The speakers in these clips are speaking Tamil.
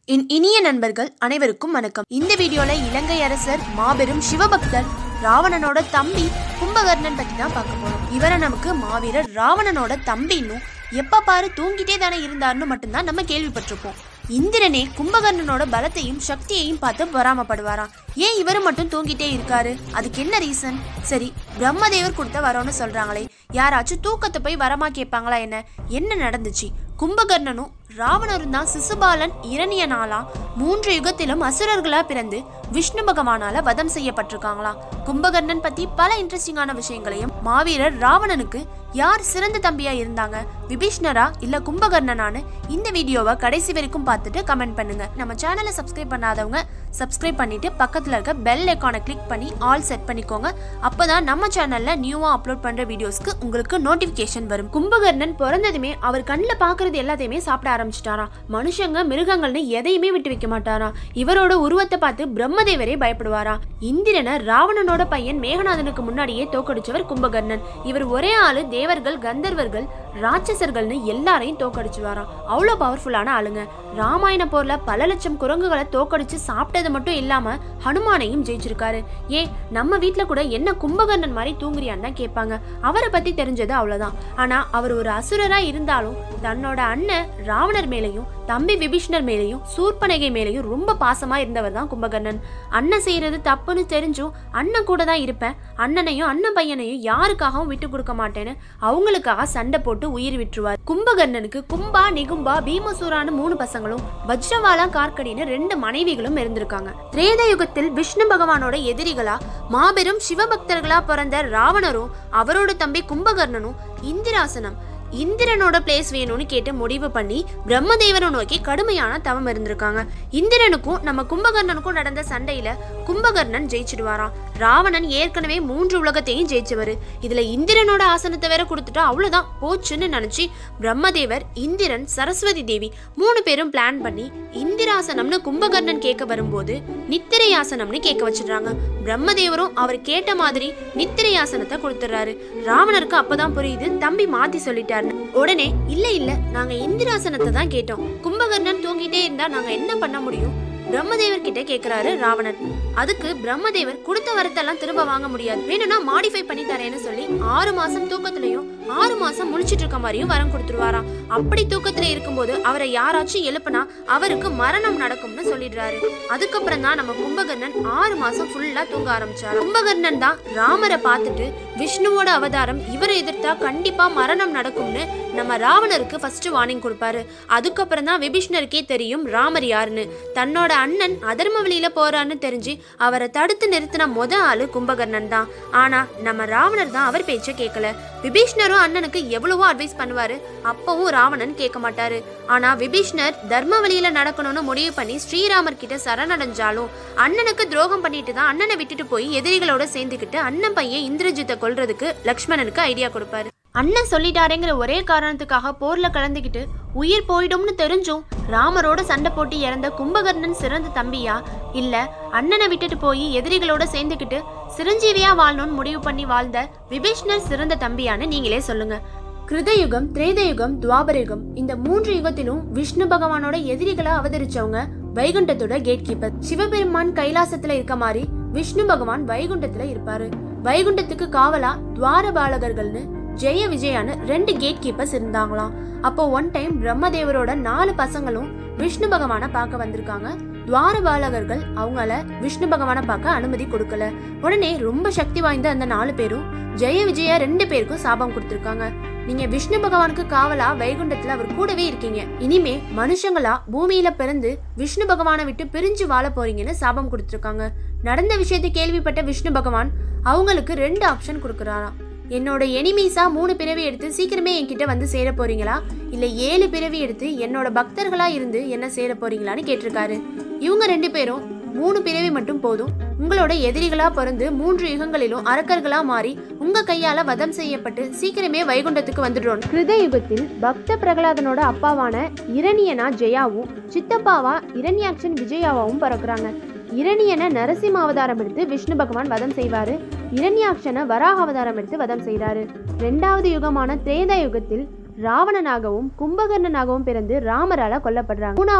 என் இனிய நண்பர்கள் அனைவருக்கும் வணக்கம் இந்த வீடியோல இலங்கை அரசர் மாபெரும் சிவபக்தர் ராவணனோட தம்பி கும்பகர்ணன் பத்தி தான் பார்க்க போறோம் இவரை நமக்கு மாவீரர் ராவணனோட தம்பின்னும் எப்ப பாரு தூங்கிட்டே தானே இருந்தாருன்னு மட்டும்தான் நம்ம கேள்விப்பட்டிருப்போம் இந்திரனே கும்பகர்ணனோட பலத்தையும் சக்தியையும் பார்த்து பொறாமப்படுவாராம் ஏன் இவரு மட்டும் தூங்கிட்டே இருக்காரு அதுக்கு என்ன ரீசன் சரி பிரம்மதேவர் கொடுத்த வரோன்னு சொல்றாங்களே யாராச்சும் தூக்கத்தை போய் வரமா கேட்பாங்களா என்ன என்ன நடந்துச்சு கும்பகர்ணனும் ராவணரும் தான் சிசுபாலன் இரணியனாலா மூன்று யுகத்திலும் அசுரர்களா பிறந்து விஷ்ணு பகவானால வதம் செய்யப்பட்டிருக்காங்களாம் கும்பகர்ணன் பத்தி பல இன்ட்ரெஸ்டிங்கான விஷயங்களையும் மாவீரர் ராவணனுக்கு யார் சிறந்த தம்பியா இருந்தாங்க விபீஷ்ணரா இல்ல கும்பகர்ணனான்னு இந்த வீடியோவை கடைசி வரைக்கும் பார்த்துட்டு கமெண்ட் பண்ணுங்க நம்ம சேனலை சப்ஸ்கிரைப் பண்ணாதவங்க சப்ஸ்கிரைப் பண்ணிட்டு பக்கத்துல இருக்க பெல் ஐக்கானை கிளிக் பண்ணி ஆல் செட் பண்ணிக்கோங்க அப்பதான் நம்ம சேனல்ல நியூவா அப்லோட் பண்ற வீடியோஸ்க்கு உங்களுக்கு நோட்டிபிகேஷன் வரும் கும்பகர்ணன் பிறந்ததுமே அவர் கண்ணில் பாக்குறது எல்லாத்தையுமே சாப்பிட ஆரம்பிச்சிட்டாராம் மனுஷங்க மிருகங்கள்னு எதையுமே விட்டு வைக்க மாட்டாராம் இவரோட உருவத்தை பார்த்து பிரம்மதேவரே பயப்படுவாராம் இந்திரனை ராவணனோட பையன் மேகநாதனுக்கு முன்னாடியே தோக்கடிச்சவர் கும்பகர்ணன் இவர் ஒரே ஆளு தேவர்கள் கந்தர்வர்கள் ராட்சசர்கள்னு எல்லாரையும் தோக்கடிச்சுவாராம் அவ்வளோ பவர்ஃபுல்லான ஆளுங்க ராமாயண போர்ல பல லட்சம் குரங்குகளை தோக்கடிச்சு சாப்பிட்டது மட்டும் இல்லாம ஹனுமானையும் ஜெயிச்சிருக்காரு ஏன் நம்ம வீட்ல கூட என்ன கும்பகர்ணன் மாதிரி தூங்குறியான்னு தான் கேட்பாங்க அவரை பத்தி தெரிஞ்சது அவ்வளவுதான் ஆனா அவர் ஒரு அசுரரா இருந்தாலும் தன்னோட அண்ணன் ராவணர் மேலையும் தம்பி விபீஷ்ணர் மேலையும் சூர்பனகை மேலையும் ரொம்ப பாசமா இருந்தவர் தான் கும்பகர்ணன் அண்ணன் செய்யறது தப்புன்னு தெரிஞ்சும் அண்ணன் கூட தான் இருப்பேன் அண்ணனையும் அண்ணன் பையனையும் யாருக்காகவும் விட்டு கொடுக்க மாட்டேன்னு அவங்களுக்காக சண்டை போட்டு உயிர் விட்டுருவார் கும்பகர்ணனுக்கு கும்பா நிகும்பா பீமசூரான்னு மூணு பசங்களும் வஜ்ரவாலா கார்கடின்னு ரெண்டு மனைவிகளும் இருந்திருக்காங்க திரேத யுகத்தில் விஷ்ணு பகவானோட எதிரிகளா மாபெரும் சிவபக்தர்களா பிறந்த ராவணரும் அவரோட தம்பி கும்பகர்ணனும் இந்திராசனம் இந்திரனோட பிளேஸ் வேணும்னு கேட்டு முடிவு பண்ணி பிரம்மதேவனை நோக்கி கடுமையான தவம் இருந்திருக்காங்க இந்திரனுக்கும் நம்ம கும்பகர்ணனுக்கும் நடந்த சண்டையில கும்பகர்ணன் ஜெயிச்சிடுவாராம் ராவணன் ஏற்கனவே மூன்று உலகத்தையும் ஜெயிச்சவர் இதுல இந்திரனோட ஆசனத்தை வேற கொடுத்துட்டா அவ்வளவுதான் போச்சுன்னு நினைச்சு பிரம்மதேவர் இந்திரன் சரஸ்வதி தேவி மூணு பேரும் பிளான் பண்ணி இந்திராசனம்னு கும்பகர்ணன் கேட்க வரும்போது நித்திரையாசனம்னு கேட்க வச்சிடுறாங்க பிரம்மதேவரும் அவர் கேட்ட மாதிரி நித்திரையாசனத்தை கொடுத்துறாரு ராவணருக்கு அப்பதான் புரியுது தம்பி மாத்தி சொல்லிட்டாருன்னு உடனே இல்ல இல்ல நாங்க இந்திராசனத்தை தான் கேட்டோம் கும்பகர்ணன் தூங்கிட்டே இருந்தா நாங்க என்ன பண்ண முடியும் பிரம்மதேவர் கிட்ட கேக்குறாரு ராவணன் அதுக்கு பிரம்மதேவர் கொடுத்த வரத்தெல்லாம் திரும்ப வாங்க முடியாது வேணும்னா மாடிஃபை பண்ணி தரேன்னு சொல்லி ஆறு மாசம் தூக்கத்திலையும் ஆறு மாசம் முழிச்சிட்டு இருக்க மாதிரியும் வரம் கொடுத்துருவாராம் அப்படி தூக்கத்துல இருக்கும்போது அவரை யாராச்சும் எழுப்புனா அவருக்கு மரணம் நடக்கும்னு சொல்லிடுறாரு அதுக்கப்புறம் தான் நம்ம கும்பகர்ணன் ஆறு மாசம் ஃபுல்லா தூங்க ஆரம்பிச்சாரு கும்பகர்ணன் தான் ராமரை பார்த்துட்டு விஷ்ணுவோட அவதாரம் இவரை எதிர்த்தா கண்டிப்பா மரணம் நடக்கும்னு நம்ம ராவணருக்கு ஃபர்ஸ்ட் வார்னிங் கொடுப்பாரு அதுக்கப்புறம் தான் விபீஷ்ணருக்கே தெரியும் ராமர் யாருன்னு தன்னோட அண்ணன் அதர்ம வழியில போறான்னு தெரிஞ்சு அவரை தடுத்து நிறுத்தின முத ஆளு கும்பகர்ணன் தான் ஆனா நம்ம ராவணர் தான் அவர் பேச்ச கேட்கல விபீஷ்ணரும் அண்ணனுக்கு எவ்வளவோ அட்வைஸ் பண்ணுவாரு அப்பவும் ராவணன் கேட்க மாட்டாரு ஆனா விபீஷ்ணர் தர்ம வழியில நடக்கணும்னு முடிவு பண்ணி ஸ்ரீராமர் கிட்ட சரணடைஞ்சாலும் அண்ணனுக்கு துரோகம் பண்ணிட்டு தான் அண்ணனை விட்டுட்டு போய் எதிரிகளோட சேர்ந்துக்கிட்டு அண்ணன் பையன் இந்திரஜித்தை கொல்றதுக்கு லக்ஷ்மணனுக்கு ஐடியா கொடுப்பாரு அண்ணன் சொல்லிட்டாரேங்கிற ஒரே காரணத்துக்காக போர்ல கலந்துக்கிட்டு உயிர் போயிடும்னு தெரிஞ்சும் ராமரோட சண்டை போட்டு இறந்த கும்பகர்ணன் சிறந்த தம்பியா இல்ல அண்ணனை விட்டுட்டு போய் எதிரிகளோட சேர்ந்துக்கிட்டு சிரஞ்சீவியா வாழணும்னு முடிவு பண்ணி வாழ்ந்த விபீஷ்ணர் சிறந்த தம்பியான்னு நீங்களே சொல்லுங்க கிருதயுகம் திரேதயுகம் துவாபரயுகம் இந்த மூன்று யுகத்திலும் விஷ்ணு பகவானோட எதிரிகளா அவதரிச்சவங்க வைகுண்டத்தோட கேட் கீப்பர் சிவபெருமான் கைலாசத்துல இருக்க மாதிரி விஷ்ணு பகவான் வைகுண்டத்துல இருப்பாரு வைகுண்டத்துக்கு காவலா துவாரபாலகர்கள்னு ஜெய விஜயான்னு ரெண்டு கேட் கீப்பர்ஸ் இருந்தாங்களாம் அப்போ ஒன் டைம் பிரம்மதேவரோட நாலு பசங்களும் விஷ்ணு பகவானை பார்க்க வந்திருக்காங்க துவாரபாலகர்கள் அவங்கள விஷ்ணு பகவானை பார்க்க அனுமதி கொடுக்கல உடனே ரொம்ப சக்தி வாய்ந்த அந்த நாலு பேரும் ஜெய விஜயா ரெண்டு பேருக்கும் சாபம் கொடுத்திருக்காங்க நீங்க விஷ்ணு பகவானுக்கு காவலா வைகுண்டத்துல அவர் கூடவே இருக்கீங்க இனிமே மனுஷங்களா பூமியில பிறந்து விஷ்ணு பகவானை விட்டு பிரிஞ்சு வாழ போறீங்கன்னு சாபம் கொடுத்திருக்காங்க நடந்த விஷயத்தை கேள்விப்பட்ட விஷ்ணு பகவான் அவங்களுக்கு ரெண்டு ஆப்ஷன் கொடுக்குறாராம் என்னோட எனிமீஸா மூணு பிறவி எடுத்து சீக்கிரமே என்கிட்ட வந்து சேர போறீங்களா இல்ல ஏழு பிறவி எடுத்து என்னோட பக்தர்களா இருந்து என்ன சேர போறீங்களான்னு கேட்டிருக்காரு இவங்க ரெண்டு பேரும் மூணு பிறவி மட்டும் போதும் உங்களோட எதிரிகளா பிறந்து மூன்று யுகங்களிலும் அரக்கர்களா மாறி உங்க கையால வதம் செய்யப்பட்டு சீக்கிரமே வைகுண்டத்துக்கு வந்துடுறோம் கிருத யுகத்தில் பக்த பிரகலாதனோட அப்பாவான இரணியனா ஜெயாவும் சித்தப்பாவா இரண்யாக்ஷன் விஜயாவாவும் பிறக்குறாங்க இரணியனை நரசிம்ம அவதாரம் எடுத்து விஷ்ணு பகவான் வதம் செய்வாரு இரண்யாக்ஷனை வராக அவதாரம் எடுத்து வதம் செய்றாரு ரெண்டாவது யுகமான திரேதா யுகத்தில் ராவணனாகவும் கும்பகர்ணனாகவும் பிறந்து ராமரால கொல்லப்படுறாங்க மூணாவதா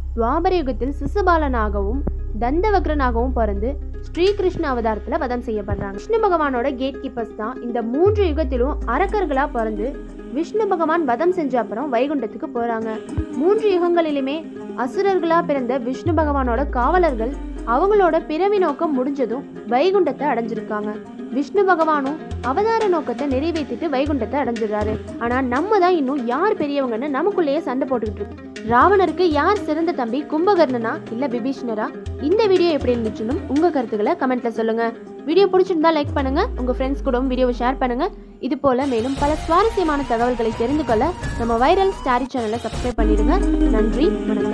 துவாபர யுகத்தில் சிசுபாலனாகவும் தந்தவக்ரனாகவும் பிறந்து ஸ்ரீகிருஷ்ண அவதாரத்துல வதம் செய்யப்படுறாங்க விஷ்ணு பகவானோட கேட் கீப்பர்ஸ் தான் இந்த மூன்று யுகத்திலும் அரக்கர்களா பிறந்து விஷ்ணு பகவான் வதம் செஞ்ச அப்புறம் வைகுண்டத்துக்கு போறாங்க மூன்று யுகங்களிலுமே அசுரர்களா பிறந்த விஷ்ணு பகவானோட காவலர்கள் அவங்களோட பிறவி நோக்கம் முடிஞ்சதும் வைகுண்டத்தை அடைஞ்சிருக்காங்க விஷ்ணு பகவானும் அவதார நோக்கத்தை நிறைவேற்றிட்டு வைகுண்டத்தை அடைஞ்சிடுறாரு ஆனா நம்ம தான் இன்னும் யார் பெரியவங்கன்னு நமக்குள்ளேயே சண்டை போட்டுக்கிட்டு இருக்கோம் ராவணருக்கு யார் சிறந்த தம்பி கும்பகர்ணனா இல்ல விபீஷ்ணரா இந்த வீடியோ எப்படி இருந்துச்சுன்னு உங்க கருத்துக்களை கமெண்ட்ல சொல்லுங்க வீடியோ பிடிச்சிருந்தா லைக் பண்ணுங்க உங்க ஃப்ரெண்ட்ஸ் கூடவும் வீடியோவை ஷேர் பண்ணுங்க இது போல மேலும் பல சுவாரஸ்யமான தகவல்களை தெரிந்து கொள்ள நம்ம வைரல் ஸ்டாரி சேனலை சப்ஸ்கிரைப் பண்ணிடுங்க நன்றி வணக்கம்